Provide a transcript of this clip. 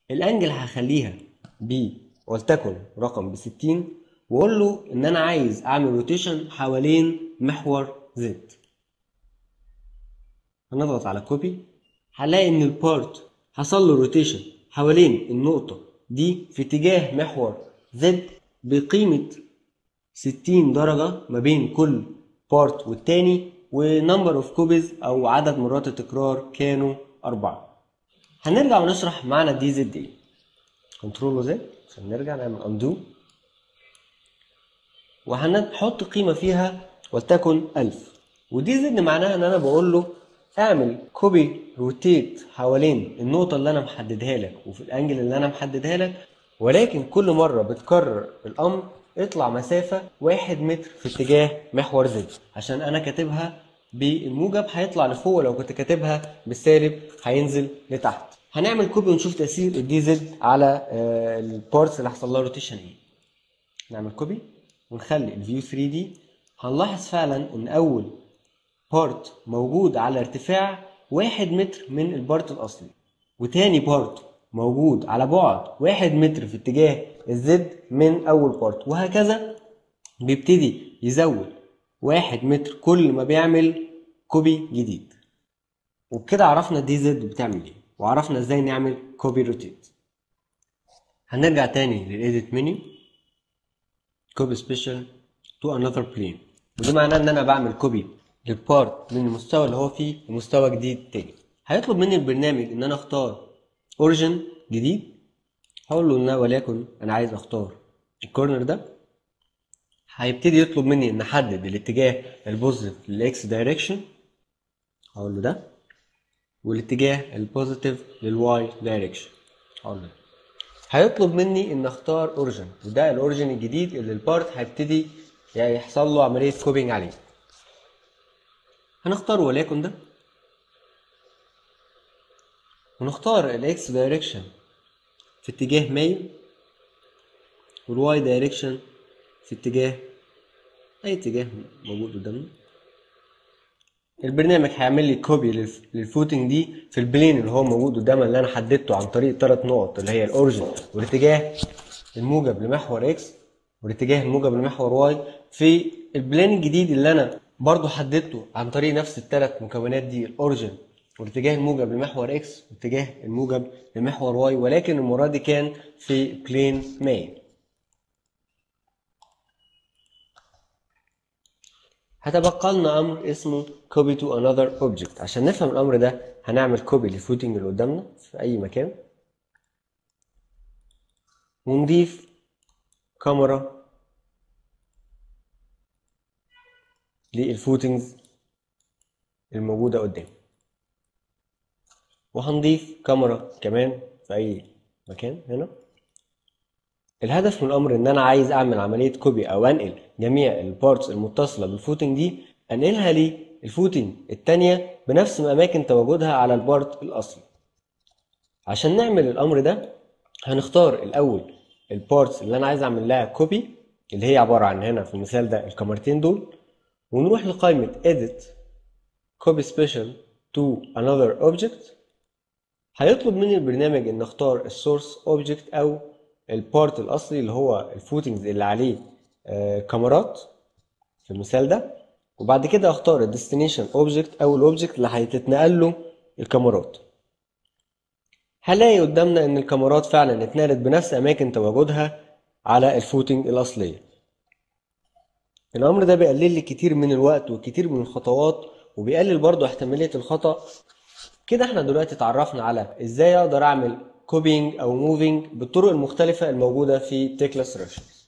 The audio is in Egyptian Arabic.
الانجل هخليها ب ولتكن رقم ب 60 واقول له ان انا عايز اعمل روتيشن حوالين محور زد هنضغط على كوبي هنلاقي ان البارت حصل له روتيشن حوالين النقطة دي في اتجاه محور زد بقيمة 60 درجة ما بين كل بارت والتاني ونمبر اوف كوبيز او عدد مرات التكرار كانوا أربعة هنرجع ونشرح معنى دي زد ايه كنترول وزد عشان نرجع نعمل اندو وهنحط قيمة فيها ولتكن 1000 ودي زد معناها ان انا بقول له اعمل كوبي روتيت حوالين النقطة اللي انا محددها لك وفي الانجل اللي انا محددها لك ولكن كل مرة بتكرر الامر اطلع مسافة واحد متر في اتجاه محور زد عشان انا كاتبها بالموجب هيطلع لفوق ولو كنت كاتبها بالسالب هينزل لتحت هنعمل كوبي ونشوف تأثير الدي زد على البارتس اللي حصل لها روتيشن ايه نعمل كوبي ونخلي الفيو 3 دي هنلاحظ فعلا ان اول بارت موجود على ارتفاع واحد متر من البارت الاصلي وتاني بارت موجود على بعد واحد متر في اتجاه الزد من اول بارت وهكذا بيبتدي يزود واحد متر كل ما بيعمل كوبي جديد وبكده عرفنا دي زد بتعمل ايه وعرفنا ازاي نعمل كوبي روتيت هنرجع تاني للايديت منيو كوبي سبيشال تو انذر بلين وده معناه ان انا بعمل كوبي للبارت من المستوى اللي هو فيه لمستوى جديد تاني هيطلب مني البرنامج ان انا اختار اوريجن جديد هقول له ان أنا وليكن انا عايز اختار الكورنر ده هيبتدي يطلب مني ان احدد الاتجاه البوزيتيف للاكس دايركشن هقول له ده والاتجاه البوزيتيف للواي دايركشن هقول له ده هيطلب مني ان اختار اوريجن وده الاوريجن الجديد اللي البارت هيبتدي يعني يحصل له عمليه كوبينج عليه هنختار وليكن ده ونختار الاكس دايركشن في اتجاه ميل والواي دايركشن في اتجاه اي اتجاه موجود قدامنا البرنامج هيعمل لي كوبي للفوتنج دي في البلين اللي هو موجود قدامنا اللي انا حددته عن طريق ثلاث نقط اللي هي الاوريجن والاتجاه الموجب لمحور اكس والاتجاه الموجب لمحور واي في البلان الجديد اللي انا برضو حددته عن طريق نفس الثلاث مكونات دي الاوريجن والاتجاه الموجب لمحور اكس والاتجاه الموجب لمحور واي ولكن المره دي كان في بلين ماين هتبقى لنا امر اسمه copy to another object عشان نفهم الامر ده هنعمل كوبي للفوتنج اللي قدامنا في اي مكان ونضيف كاميرا للفوتنجز الموجودة قدامي وهنضيف كاميرا كمان في اي مكان هنا الهدف من الامر ان انا عايز اعمل عمليه كوبي او انقل جميع البارتس المتصله بالفوتنج دي انقلها للفوتنج التانية بنفس اماكن تواجدها على البارت الاصلي عشان نعمل الامر ده هنختار الاول البارتس اللي انا عايز اعمل لها كوبي اللي هي عباره عن هنا في المثال ده الكاميرتين دول ونروح لقائمه edit copy special to another object هيطلب مني البرنامج ان اختار السورس اوبجكت او البارت الاصلي اللي هو الفوتنجز اللي عليه آه كاميرات في المثال ده وبعد كده اختار الديستنيشن اوبجكت او الاوبجكت اللي هتتنقل له الكاميرات هلاقي قدامنا ان الكاميرات فعلا اتنقلت بنفس اماكن تواجدها على الفوتنج الاصليه الامر ده بيقلل لي كتير من الوقت وكتير من الخطوات وبيقلل برضو احتماليه الخطا كده احنا دلوقتي اتعرفنا على ازاي اقدر اعمل كوبينج او موفينج بالطرق المختلفه الموجوده في تكلا ريشنز